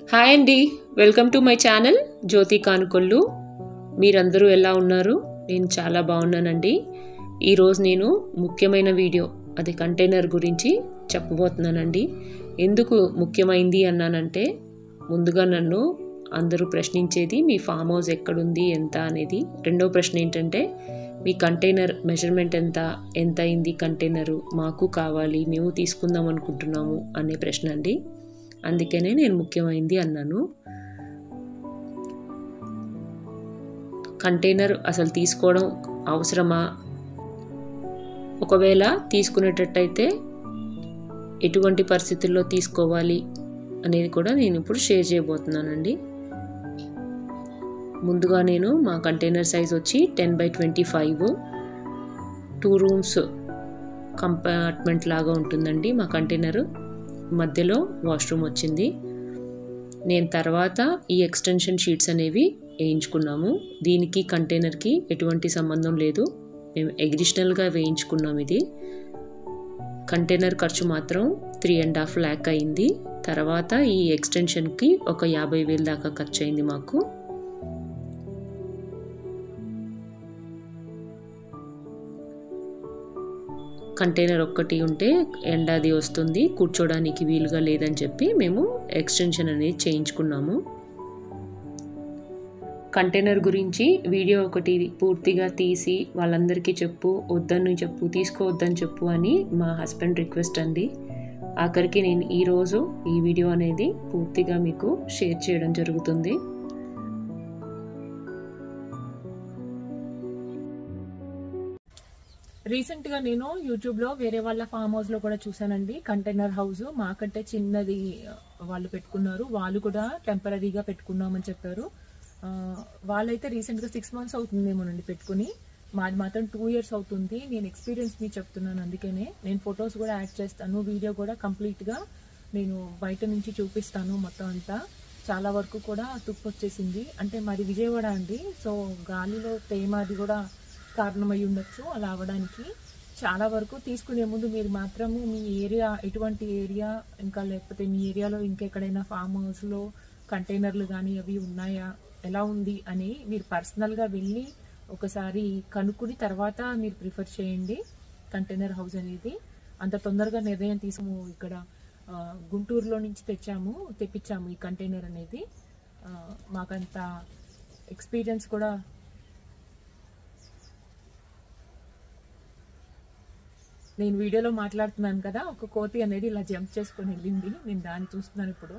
Hi అండి welcome to my channel Jyothi Kanukollu మీరందరూ ఎలా ఉన్నారు నేను చాలా బాగున్నానండి ఈరోజు నేను ముఖ్యమైన వీడియో అది కంటైనర్ గురించి చెప్పబోతున్నానండి ఎందుకు ముఖ్యమైంది అన్నానంటే ముందుగా నన్ను అందరూ ప్రశ్నించేది మీ ఫామ్ హౌస్ ఎక్కడుంది ఎంత అనేది రెండో ప్రశ్న ఏంటంటే మీ కంటైనర్ మెజర్మెంట్ ఎంత ఎంత అయింది కంటైనరు మాకు కావాలి మేము తీసుకుందాం అనుకుంటున్నాము అనే ప్రశ్న అండి అందుకనే నేను ముఖ్యమైంది అన్నాను కంటైనర్ అసలు తీసుకోవడం అవసరమా ఒకవేళ తీసుకునేటట్టయితే ఎటువంటి పరిస్థితుల్లో తీసుకోవాలి అనేది కూడా నేను ఇప్పుడు షేర్ చేయబోతున్నానండి ముందుగా నేను మా కంటైనర్ సైజ్ వచ్చి ten by twenty five two rooms compartment లాగా ఉంటుందండి మా కంటైనర్ మధ్యలో వాష్రూమ్ వచ్చింది నేను తర్వాత ఈ ఎక్స్టెన్షన్ షీట్స్ అనేవి వేయించుకున్నాము దీనికి కంటైనర్కి ఎటువంటి సంబంధం లేదు మేము అడిషనల్గా వేయించుకున్నాం ఇది కంటైనర్ ఖర్చు మాత్రం త్రీ అండ్ హాఫ్ ల్యాక్ అయింది తర్వాత ఈ ఎక్స్టెన్షన్కి ఒక యాభై వేలు దాకా ఖర్చు అయింది మాకు కంటైనర్ ఒక్కటి ఉంటే ఎండాది వస్తుంది కూర్చోడానికి వీలుగా లేదని చెప్పి మేము ఎక్స్టెన్షన్ అనేది చేయించుకున్నాము కంటైనర్ గురించి వీడియో ఒకటి పూర్తిగా తీసి వాళ్ళందరికీ చెప్పు వద్దని చెప్పు తీసుకోవద్దని చెప్పు అని మా హస్బెండ్ రిక్వెస్ట్ అండి ఆఖరికి నేను ఈరోజు ఈ వీడియో అనేది పూర్తిగా మీకు షేర్ చేయడం జరుగుతుంది రీసెంట్ గా నేను యూట్యూబ్ లో వేరే వాళ్ళ ఫామ్ హౌస్ లో కూడా చూసానండి కంటైనర్ హౌస్ మాకంటే చిన్నది వాళ్ళు పెట్టుకున్నారు వాళ్ళు కూడా టెంపరీగా పెట్టుకున్నామని చెప్పారు ఆ, వాళ్ళైతే రీసెంట్ గా సిక్స్ మంత్స్ అవుతుందేమోనండి పెట్టుకుని మాది మాత్రం టూ ఇయర్స్ అవుతుంది నేను ఎక్స్పీరియన్స్ మీ చెప్తున్నాను అందుకనే నేను ఫొటోస్ కూడా యాడ్ చేస్తాను వీడియో కూడా కంప్లీట్ గా నేను బయట నుంచి చూపిస్తాను మొత్తం అంతా చాలా వరకు కూడా తుప్పు వచ్చేసింది అంటే మాది విజయవాడ అండి సో గాలిలో తేమ అది కూడా కారణమై ఉండొచ్చు అలా అవ్వడానికి చాలా వరకు తీసుకునే ముందు మీరు మాత్రము మీ ఏరియా ఎటువంటి ఏరియా ఇంకా లేకపోతే మీ ఏరియాలో ఇంకెక్కడైనా ఫామ్ హౌస్లో కంటైనర్లు కానీ అవి ఉన్నాయా ఎలా ఉంది అని మీరు పర్సనల్గా వెళ్ళి ఒకసారి కనుక్కుని తర్వాత మీరు ప్రిఫర్ చేయండి కంటైనర్ హౌస్ అనేది అంత తొందరగా నిర్ణయం తీసుకు ఇక్కడ ఆ, గుంటూరులో నుంచి తెచ్చాము తెప్పించాము ఈ కంటైనర్ అనేది ఆ, మాకంత ఎక్స్పీరియన్స్ కూడా నేను వీడియోలో మాట్లాడుతున్నాను కదా ఒక కోతి అనేది ఇలా జంప్ చేసుకొని వెళ్ళింది నేను దాన్ని చూస్తున్నాను ఇప్పుడు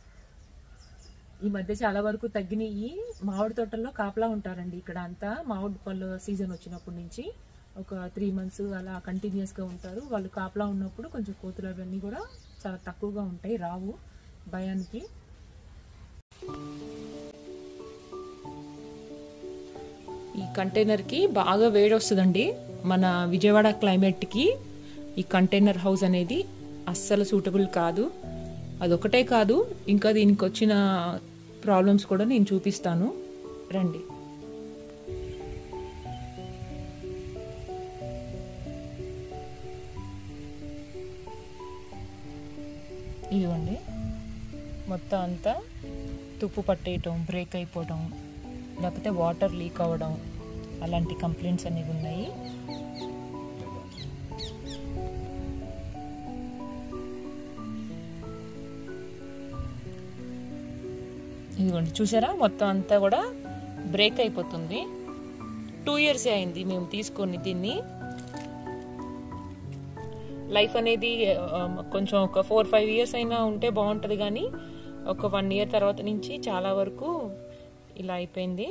ఈ మధ్య చాలా వరకు తగ్గినాయి మామిడి తోటల్లో కాపలా ఉంటారండి ఇక్కడ అంతా మామిడి పళ్ళు సీజన్ వచ్చినప్పటి నుంచి ఒక త్రీ మంత్స్ అలా కంటిన్యూస్ గా ఉంటారు వాళ్ళు కాపలా ఉన్నప్పుడు కొంచెం కోతులు అవన్నీ కూడా చాలా తక్కువగా ఉంటాయి రావు భయానికి ఈ కంటైనర్కి బాగా వేడి వస్తుందండి మన విజయవాడ క్లైమేట్కి ఈ కంటైనర్ హౌస్ అనేది అస్సలు సూటబుల్ కాదు అదొకటే కాదు ఇంకా దీనికి వచ్చిన ప్రాబ్లమ్స్ కూడా నేను చూపిస్తాను రండి ఇదిగోండి మొత్తం అంతా తుప్పు పట్టేయటం బ్రేక్ అయిపోవడం లేకపోతే వాటర్ లీక్ అవ్వడం అలాంటి కంప్లైంట్స్ అనేవి ఉన్నాయి ఇదిగోండి చూసారా మొత్తం అంతా కూడా బ్రేక్ అయిపోతుంది టూ ఇయర్స్ అయింది మేము తీసుకొని దీన్ని లైఫ్ అనేది ఆ, కొంచెం ఒక ఫోర్ ఫైవ్ ఇయర్స్ అయినా ఉంటే బాగుంటుంది కానీ ఒక వన్ ఇయర్ తర్వాత నుంచి చాలా వరకు ఇలా అయిపోయింది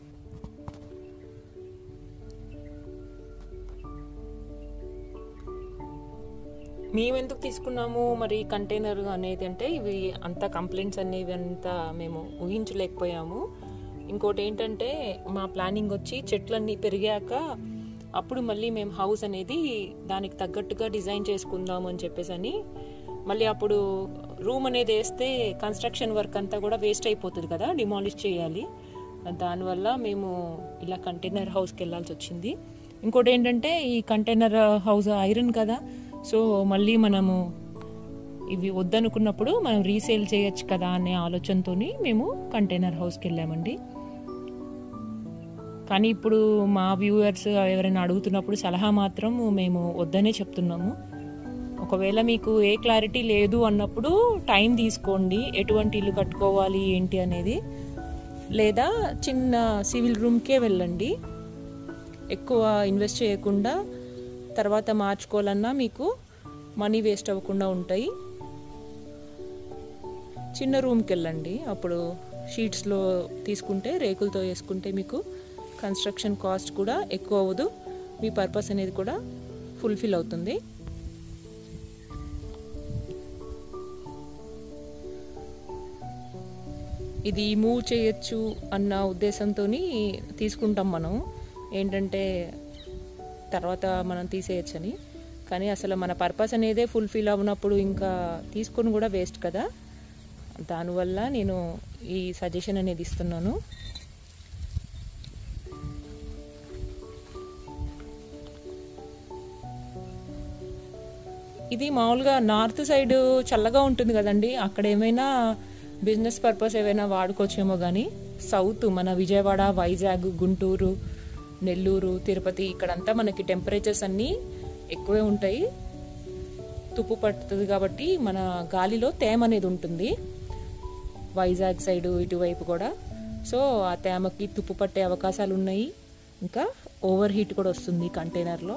మేము ఎందుకు తీసుకున్నాము మరి కంటైనర్ అనేది అంటే ఇవి అంత కంప్లైంట్స్ అనేవి అంతా మేము ఊహించలేకపోయాము ఇంకోటి ఏంటంటే మా ప్లానింగ్ వచ్చి చెట్లన్నీ పెరిగాక అప్పుడు మళ్ళీ మేము హౌస్ అనేది దానికి తగ్గట్టుగా డిజైన్ చేసుకుందాం అని చెప్పేసి అని మళ్ళీ అప్పుడు రూమ్ అనేది వేస్తే కన్స్ట్రక్షన్ వర్క్ అంతా కూడా వేస్ట్ అయిపోతుంది కదా డిమాలిష్ చేయాలి దానివల్ల మేము ఇలా కంటైనర్ హౌస్కి వెళ్ళాల్సి వచ్చింది ఇంకోటి ఏంటంటే ఈ కంటైనర్ హౌస్ ఐరన్ కదా సో మళ్ళీ మనము ఇవి వద్దనుకున్నప్పుడు మనం రీసేల్ చేయొచ్చు కదా అనే ఆలోచనతో మేము కంటైనర్ హౌస్కి వెళ్ళామండి కానీ ఇప్పుడు మా వ్యూవర్స్ ఎవరైనా అడుగుతున్నప్పుడు సలహా మాత్రం మేము వద్దనే చెప్తున్నాము ఒకవేళ మీకు ఏ క్లారిటీ లేదు అన్నప్పుడు టైం తీసుకోండి ఎటువంటి ఇల్లు కట్టుకోవాలి ఏంటి అనేది లేదా చిన్న సివిల్ రూమ్కే వెళ్ళండి ఎక్కువ ఇన్వెస్ట్ చేయకుండా తర్వాత మార్చుకోవాలన్నా మీకు మనీ వేస్ట్ అవ్వకుండా ఉంటాయి చిన్న రూమ్కి వెళ్ళండి అప్పుడు షీట్స్లో తీసుకుంటే రేకులతో వేసుకుంటే మీకు కన్స్ట్రక్షన్ కాస్ట్ కూడా ఎక్కువ అవ్వదు మీ పర్పస్ అనేది కూడా ఫుల్ఫిల్ అవుతుంది ఇది మూవ్ చేయొచ్చు అన్న ఉద్దేశంతో తీసుకుంటాం మనం ఏంటంటే తర్వాత మనం తీసేయచ్చని కానీ అసలు మన పర్పస్ అనేదే ఫుల్ఫిల్ అవ్వనప్పుడు ఇంకా తీసుకొని కూడా వేస్ట్ కదా దానివల్ల నేను ఈ సజెషన్ అనేది ఇస్తున్నాను ఇది మామూలుగా నార్త్ సైడ్ చల్లగా ఉంటుంది కదండి అక్కడ ఏమైనా బిజినెస్ పర్పస్ ఏమైనా వాడుకోవచ్చేమో కానీ సౌత్ మన విజయవాడ వైజాగ్ గుంటూరు నెల్లూరు తిరుపతి ఇక్కడంతా మనకి టెంపరేచర్స్ అన్నీ ఎక్కువే ఉంటాయి తుప్పు పడుతుంది కాబట్టి మన గాలిలో తేమ అనేది ఉంటుంది వైజాగ్ సైడు ఇటువైపు కూడా సో ఆ తేమకి తుప్పు పట్టే అవకాశాలు ఉన్నాయి ఇంకా ఓవర్ హీట్ కూడా వస్తుంది కంటైనర్లో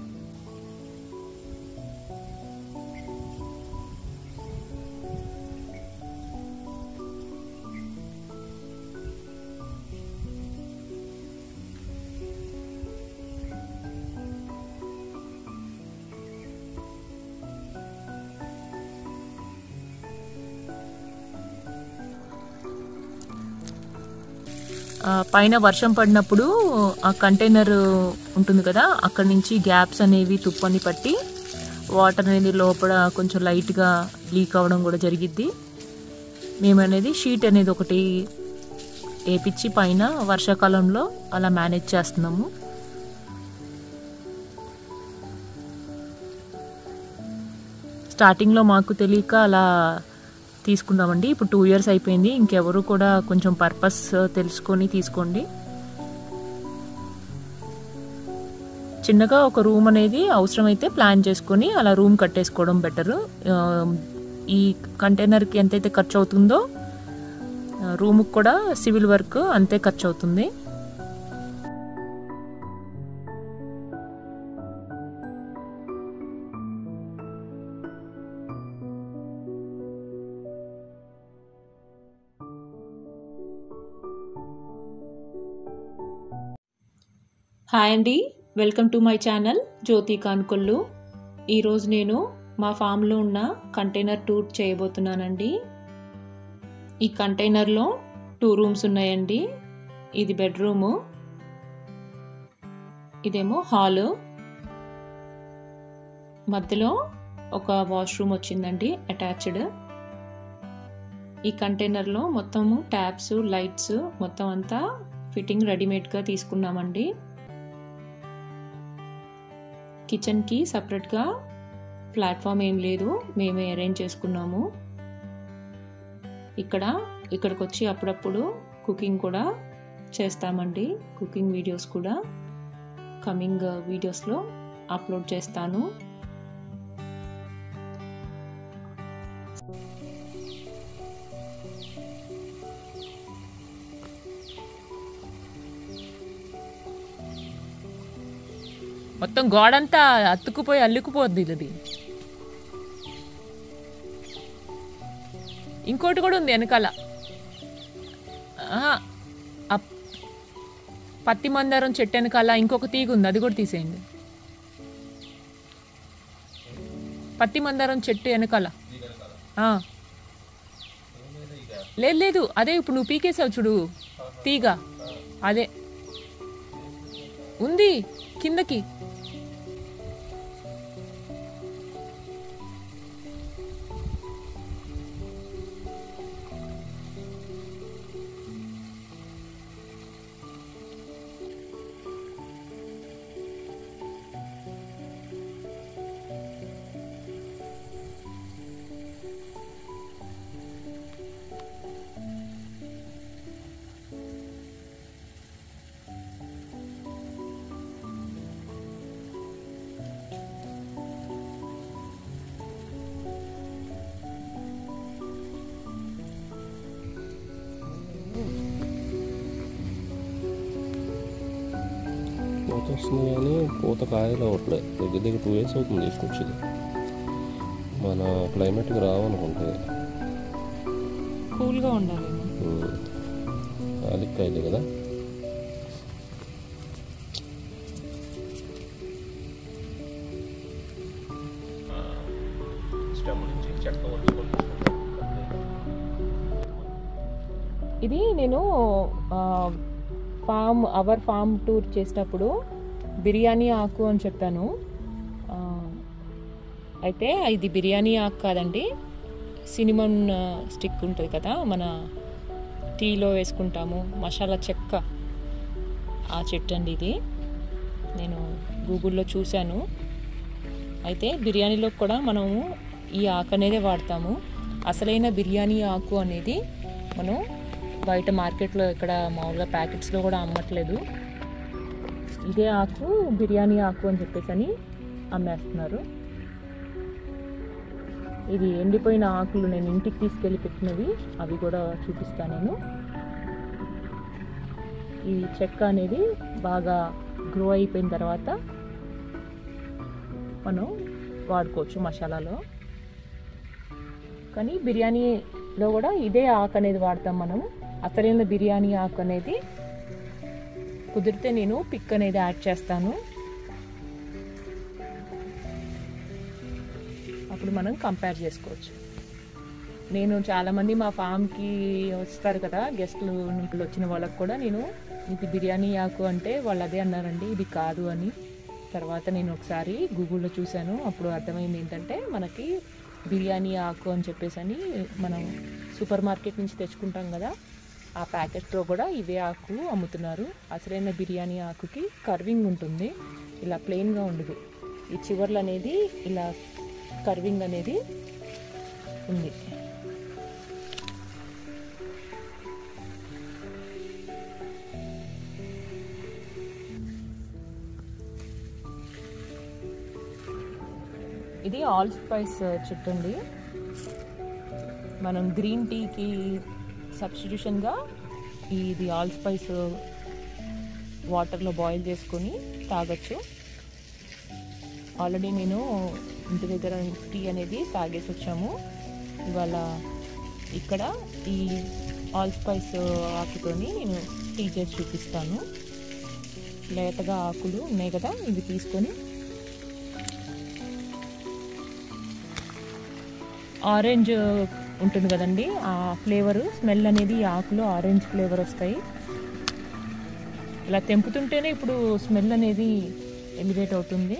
ఆ, పైన వర్షం పడినప్పుడు ఆ కంటైనర్ ఉంటుంది కదా అక్కడ నుంచి గ్యాప్స్ అనేవి తుప్పని పట్టి వాటర్ అనేది లోపల కొంచెం లైట్గా లీక్ అవ్వడం కూడా జరిగిద్ది మేము అనేది షీట్ అనేది ఒకటి వేపించి పైన వర్షాకాలంలో అలా మేనేజ్ చేస్తున్నాము స్టార్టింగ్లో మాకు తెలియక అలా తీసుకున్నామండి ఇప్పుడు టూ ఇయర్స్ అయిపోయింది ఇంకెవరు కూడా కొంచెం పర్పస్ తెలుసుకొని తీసుకోండి చిన్నగా ఒక రూమ్ అనేది అవసరమైతే ప్లాన్ చేసుకొని అలా రూమ్ కట్టేసుకోవడం బెటర్ ఈ కంటైనర్కి ఎంతైతే ఖర్చు అవుతుందో రూమ్కి కూడా సివిల్ వర్క్ అంతే ఖర్చు అవుతుంది హాయ్ అండి welcome to my channel Jyothi Kanukollu ఈరోజు నేను మా ఫామ్లో ఉన్న కంటైనర్ టూర్ చేయబోతున్నానండి ఈ కంటైనర్లో టూ రూమ్స్ ఉన్నాయండి ఇది బెడ్రూము ఇదేమో హాలు మధ్యలో ఒక వాష్రూమ్ వచ్చిందండి అటాచ్డ్ ఈ కంటైనర్లో మొత్తము ట్యాప్స్ లైట్స్ మొత్తం అంతా ఫిట్టింగ్ రెడీమేడ్గా తీసుకున్నామండి కిచెన్కి సపరేట్గా ప్లాట్ఫామ్ ఏం లేదు మేమే అరేంజ్ చేసుకున్నాము ఇక్కడ ఇక్కడికి వచ్చి అప్పుడప్పుడు కుకింగ్ కూడా చేస్తామండి కుకింగ్ వీడియోస్ కూడా కమింగ్ వీడియోస్లో అప్లోడ్ చేస్తాను మొత్తం గోడంతా అతుక్కుపోయి అల్లుకుపోద్ది ఇది ఇంకోటి కూడా ఉంది వెనకాల ఆహా, ఆ పత్తి మందారం చెట్టు వెనకాల ఇంకొక తీగ ఉంది అది కూడా తీసేయండి పత్తి మందారం చెట్టు వెనకాల ఆ. లేదు లేదు అదే ఇప్పుడు నువ్వు పీకేసావు చూడు తీగ అదే ఉంది కిందకి పూత వస్తుంది కానీ పూత కాయలు అవ్వట్లేదు దగ్గర దగ్గర టూ ఇయర్స్ అవుతుంది తీసుకొచ్చి ఇది. మన క్లైమేట్కి రావనుకుంటే కూల్గా ఉండాలి ఆలిక్కాయలే కదా స్టెమ్ నుంచి చెక్క ఇది నేను ఫామ్ అవర్ ఫామ్ టూర్ చేసినప్పుడు బిర్యానీ ఆకు అని చెప్పాను ఆ, అయితే ఇది బిర్యానీ ఆకు కాదండి సినిమన్ స్టిక్ ఉంటుంది కదా మన టీలో వేసుకుంటాము మసాలా చెక్క ఆ చెట్టు అండి ఇది నేను గూగుల్లో చూశాను అయితే బిర్యానీలో కూడా మనము ఈ ఆకు అనేదే వాడతాము అసలైన బిర్యానీ ఆకు అనేది మనం బయట మార్కెట్లో ఇక్కడ మామూలుగా ప్యాకెట్స్లో కూడా అమ్మట్లేదు ఇదే ఆకు బిర్యానీ ఆకు అని చెప్పేసి అని అమ్మేస్తున్నారు ఇది ఎండిపోయిన ఆకులు నేను ఇంటికి తీసుకెళ్ళి పెట్టినవి అవి కూడా చూపిస్తాను నేను ఈ చెక్క అనేది బాగా గ్రో అయిపోయిన తర్వాత మనం వాడుకోవచ్చు మసాలాలో కానీ బిర్యానీలో కూడా ఇదే ఆకు అనేది వాడతాం మనం అసలైన బిర్యానీ ఆకు అనేది కుదిరితే నేను పిక్ అనేది యాడ్ చేస్తాను అప్పుడు మనం కంపేర్ చేసుకోవచ్చు నేను చాలామంది మా ఫామ్కి వస్తారు కదా గెస్ట్లు నుంచి వచ్చిన వాళ్ళకి కూడా నేను ఇది బిర్యానీ ఆకు అంటే వాళ్ళు అదే అన్నారండి ఇది కాదు అని తర్వాత నేను ఒకసారి గూగుల్లో చూశాను అప్పుడు అర్థమైంది ఏంటంటే మనకి బిర్యానీ ఆకు అని చెప్పేసి అని మనం సూపర్ మార్కెట్ నుంచి తెచ్చుకుంటాం కదా ఆ ప్యాకెట్లో కూడా ఇవే ఆకు అమ్ముతున్నారు అసలైన బిర్యానీ ఆకుకి కర్వింగ్ ఉంటుంది ఇలా ప్లెయిన్గా ఉండదు ఈ చివర్లు అనేది ఇలా కర్వింగ్ అనేది ఉంది ఇది ఆల్ స్పైస్ చెట్టు అండి మనం గ్రీన్ టీకి సబ్స్టిట్యూషన్గా ఇది ఆల్ స్పైస్ వాటర్లో బాయిల్ చేసుకొని తాగొచ్చు ఆల్రెడీ నేను ఇంటి దగ్గర టీ అనేది తాగేసి వచ్చాము ఇవాళ ఇక్కడ ఈ ఆల్ స్పైస్ ఆకుతోని నేను టీ చేసి చూపిస్తాను లేతగా ఆకులు ఉన్నాయి కదా ఇవి తీసుకొని ఆరెంజ్ ఉంటుంది కదండి ఆ ఫ్లేవర్ స్మెల్ అనేది ఈ ఆకులో ఆరెంజ్ ఫ్లేవర్ వస్తాయి ఇలా తెంపుతుంటేనే ఇప్పుడు స్మెల్ అనేది ఎలివేట్ అవుతుంది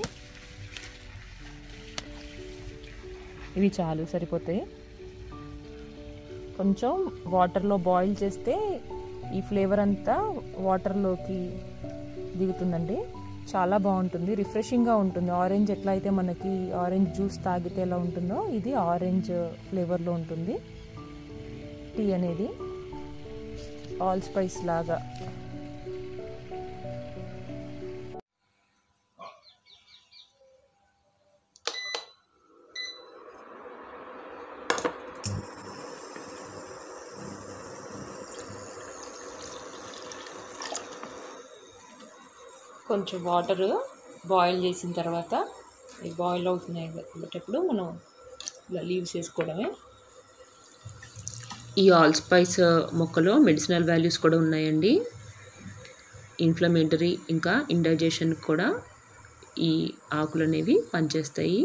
ఇవి చాలు సరిపోతాయి కొంచెం వాటర్లో బాయిల్ చేస్తే ఈ ఫ్లేవర్ అంతా వాటర్లోకి దిగుతుందండి చాలా బాగుంటుంది రిఫ్రెషింగ్గా ఉంటుంది ఆరెంజ్ ఎట్లా అయితే మనకి ఆరెంజ్ జ్యూస్ తాగితే ఎలా ఉంటుందో ఇది ఆరెంజ్ ఫ్లేవర్లో ఉంటుంది టీ అనేది ఆల్ స్పైస్ లాగా కొంచెం వాటర్ బాయిల్ చేసిన తర్వాత ఈ బాయిల్ అవుతున్నాయి కాబట్టి మనం ఇలా లీవ్స్ వేసుకోవడమే ఈ ఆల్ స్పైస్ మొక్కలో మెడిసినల్ వాల్యూస్ కూడా ఉన్నాయండి ఇన్ఫ్లమేటరీ ఇంకా ఇండైజెషన్ కూడా ఈ ఆకులు అనేవి పనిచేస్తాయి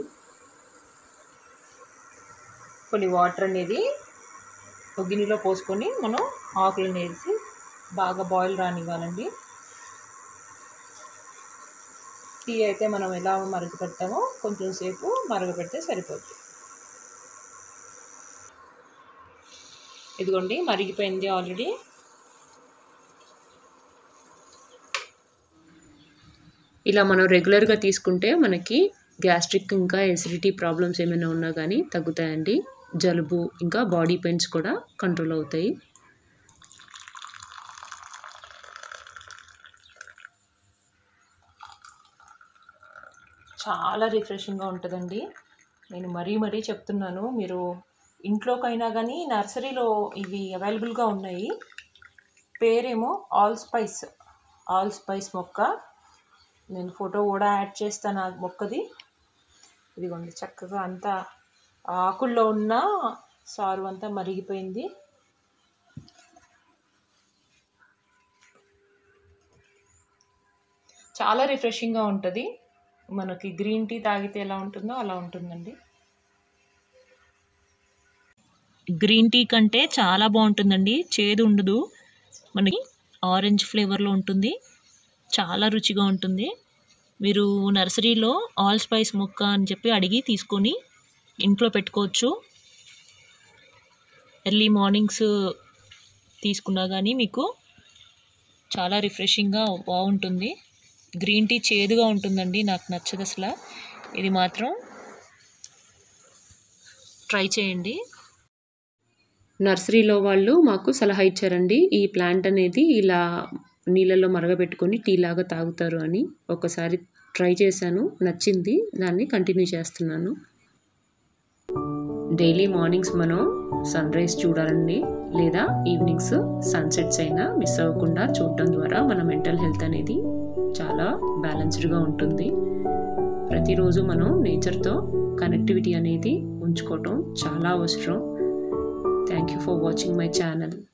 కొన్ని వాటర్ అనేది ఒక గిన్నెలో పోసుకొని మనం ఆకులను వేసి బాగా బాయిల్ రానివ్వాలండి టీ అయితే మనం ఎలా మరగ పెడతామో కొంచెం సేపు మరగపెడితే సరిపోతుంది ఇదిగోండి మరిగిపోయింది ఆల్రెడీ ఇలా మనం రెగ్యులర్గా తీసుకుంటే మనకి గ్యాస్ట్రిక్ ఇంకా ఎసిడిటీ ప్రాబ్లమ్స్ ఏమైనా ఉన్నా కానీ తగ్గుతాయండి జలుబు ఇంకా బాడీ పెయిన్స్ కూడా కంట్రోల్ అవుతాయి చాలా రిఫ్రెషింగ్గా ఉంటుందండి నేను మరీ మరీ చెప్తున్నాను మీరు ఇంట్లోకైనా కానీ నర్సరీలో ఇవి అవైలబుల్గా ఉన్నాయి పేరేమో ఆల్ స్పైస్ ఆల్ స్పైస్ మొక్క నేను ఫోటో కూడా యాడ్ చేస్తాను ఆ మొక్కది ఇదిగోండి చక్కగా అంతా ఆ ఆకుల్లో ఉన్న సారు అంతా మరిగిపోయింది చాలా రిఫ్రెషింగ్గా ఉంటుంది మనకి గ్రీన్ టీ తాగితే ఎలా ఉంటుందో అలా ఉంటుందండి గ్రీన్ టీ కంటే చాలా బాగుంటుందండి చేదు ఉండదు మనకి ఆరెంజ్ ఫ్లేవర్లో ఉంటుంది చాలా రుచిగా ఉంటుంది మీరు నర్సరీలో ఆల్ స్పైస్ మొక్క అని చెప్పి అడిగి తీసుకొని ఇంట్లో పెట్టుకోవచ్చు ఎర్లీ మార్నింగ్స్ తీసుకున్నా కానీ మీకు చాలా రిఫ్రెషింగ్గా బాగుంటుంది గ్రీన్ టీ చేదుగా ఉంటుందండి నాకు నచ్చదు అసలు ఇది మాత్రం ట్రై చేయండి నర్సరీలో వాళ్ళు మాకు సలహా ఇచ్చారండి ఈ ప్లాంట్ అనేది ఇలా నీళ్ళలో మరగబెట్టుకొని టీ లాగా తాగుతారు అని ఒకసారి ట్రై చేశాను నచ్చింది దాన్ని కంటిన్యూ చేస్తున్నాను డైలీ మార్నింగ్స్ మనం సన్ రైజ్ చూడాలండి లేదా ఈవినింగ్స్ సన్సెట్స్ అయినా మిస్ అవ్వకుండా చూడటం ద్వారా మన మెంటల్ హెల్త్ అనేది చాలా బ్యాలెన్స్డ్గా ఉంటుంది ప్రతిరోజు మనం నేచర్తో కనెక్టివిటీ అనేది ఉంచుకోవటం చాలా అవసరం thank you for watching my channel